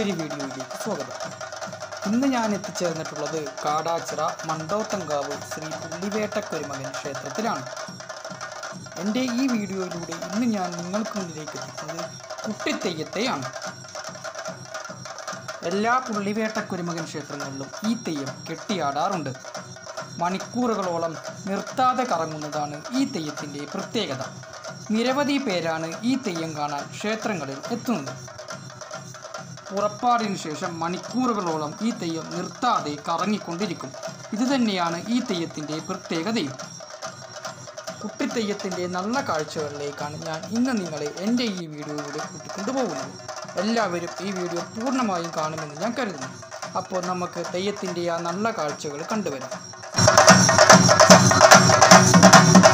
പുതിയൊരു വീഡിയോയിലേക്ക് സ്വാഗതം ഇന്ന് ഞാൻ എത്തിച്ചേർന്നിട്ടുള്ളത് കാടാച്ചിറ മണ്ടോത്തങ്കാവ് ശ്രീ പുള്ളിവേട്ടക്കൊരുമകൻ ക്ഷേത്രത്തിലാണ് എൻ്റെ ഈ വീഡിയോയിലൂടെ ഇന്ന് ഞാൻ നിങ്ങൾക്ക് മുന്നിലേക്ക് എത്തിക്കുന്നത് കുട്ടിത്തെയ്യത്തെയാണ് എല്ലാ പുള്ളിവേട്ടക്കൊരുമകൻ ക്ഷേത്രങ്ങളിലും ഈ തെയ്യം കെട്ടിയാടാറുണ്ട് മണിക്കൂറുകളോളം നിർത്താതെ കറങ്ങുന്നതാണ് ഈ തെയ്യത്തിൻ്റെ പ്രത്യേകത നിരവധി പേരാണ് ഈ തെയ്യം കാണാൻ ക്ഷേത്രങ്ങളിൽ എത്തുന്നത് പുറപ്പാടിന് ശേഷം മണിക്കൂറുകളോളം ഈ തെയ്യം നിർത്താതെ കറങ്ങിക്കൊണ്ടിരിക്കും ഇതുതന്നെയാണ് ഈ തെയ്യത്തിൻ്റെ പ്രത്യേകതയും കുട്ടിത്തെയ്യത്തിൻ്റെ നല്ല കാഴ്ചകളിലേക്കാണ് ഞാൻ ഇന്ന് നിങ്ങളെ എൻ്റെ ഈ വീഡിയോയിലൂടെ കൂട്ടിക്കൊണ്ടുപോകുന്നത് എല്ലാവരും ഈ വീഡിയോ പൂർണ്ണമായും കാണുമെന്ന് ഞാൻ കരുതുന്നു അപ്പോൾ നമുക്ക് തെയ്യത്തിൻ്റെ ആ നല്ല കാഴ്ചകൾ കണ്ടുവരാം